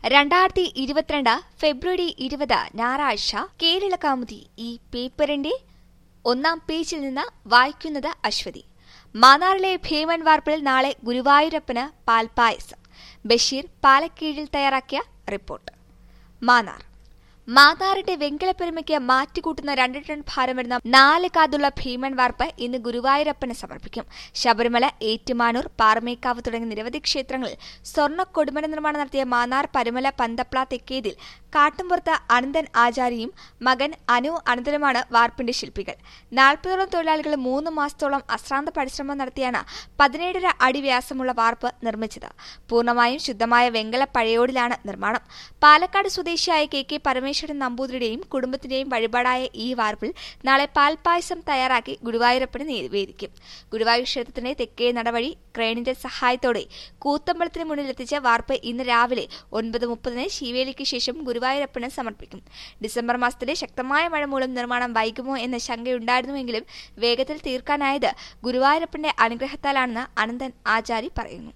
രണ്ടായിരത്തി ഇരുപത്തിരണ്ട് ഫെബ്രുവരി ഇരുപത് ഞായറാഴ്ച കേരള കൗമുദി ഈ പേപ്പറിന്റെ ഒന്നാം പേജിൽ നിന്ന് വായിക്കുന്നത് അശ്വതി മാന്നാറിലെ ഭീമൻ വാർപ്പിൽ നാളെ ഗുരുവായൂരപ്പന് പാൽപായസം ബഷീർ പാലക്കീഴിൽ തയ്യാറാക്കിയ റിപ്പോർട്ട് മാന്നാർ മാന്നാറിന്റെ വെങ്കലപ്പെരുമയ്ക്ക് മാറ്റുകൂട്ടുന്ന രണ്ട് ടൺ ഭാരം വരുന്ന നാല് കാതുള്ള ഭീമൻ വാർപ്പ് ഇന്ന് ഗുരുവായൂരപ്പന് സമർപ്പിക്കും ശബരിമല ഏറ്റുമാനൂർ പാറമേക്കാവ് തുടങ്ങിയ നിരവധി ക്ഷേത്രങ്ങളിൽ സ്വർണ്ണ കൊടുമന നിർമ്മാണം നടത്തിയ മാന്നാർ പരുമല പന്തപ്ല തെക്കേതിൽ കാട്ടുംപുറത്ത് അനന്തൻ ആചാരിയും മകൻ അനു അനന്തനുമാണ് വാർപ്പിന്റെ ശില്പികൾ നാൽപ്പതോളം തൊഴിലാളികൾ മൂന്ന് മാസത്തോളം അശ്രാന്ത പരിശ്രമം നടത്തിയാണ് പതിനേഴര അടി വ്യാസമുള്ള വാർപ്പ് നിർമ്മിച്ചത് പൂർണ്ണമായും ശുദ്ധമായ വെങ്കല പഴയോടിലാണ് നിർമ്മാണം പാലക്കാട് സ്വദേശിയായ കെ കെ പരമേശ്വരൻ നമ്പൂതിരിയുടെയും കുടുംബത്തിന്റെയും വഴിപാടായ ഈ വാർപ്പിൽ നാളെ പാൽപായസം തയ്യാറാക്കി ഗുരുവായൂരപ്പന് നിവേദിക്കും ഗുരുവായൂർ ക്ഷേത്രത്തിന്റെ തെക്കേ നടവഴി ക്രെയിനിന്റെ സഹായത്തോടെ കൂത്തമ്പലത്തിന് മുന്നിലെത്തിച്ച വാർപ്പ് ഇന്ന് രാവിലെ ഒൻപത് മുപ്പതിന് ശിവേലിക്ക് ശേഷം ഗുരുവായൂരപ്പന് സമർപ്പിക്കും ഡിസംബർ മാസത്തിലെ ശക്തമായ മഴ മൂലം നിർമ്മാണം വൈകുമോ എന്ന ശങ്കയുണ്ടായിരുന്നുവെങ്കിലും വേഗത്തിൽ തീർക്കാനായത് ഗുരുവായൂരപ്പന്റെ അനുഗ്രഹത്താലാണെന്ന് അനന്തൻ ആചാരി പറയുന്നു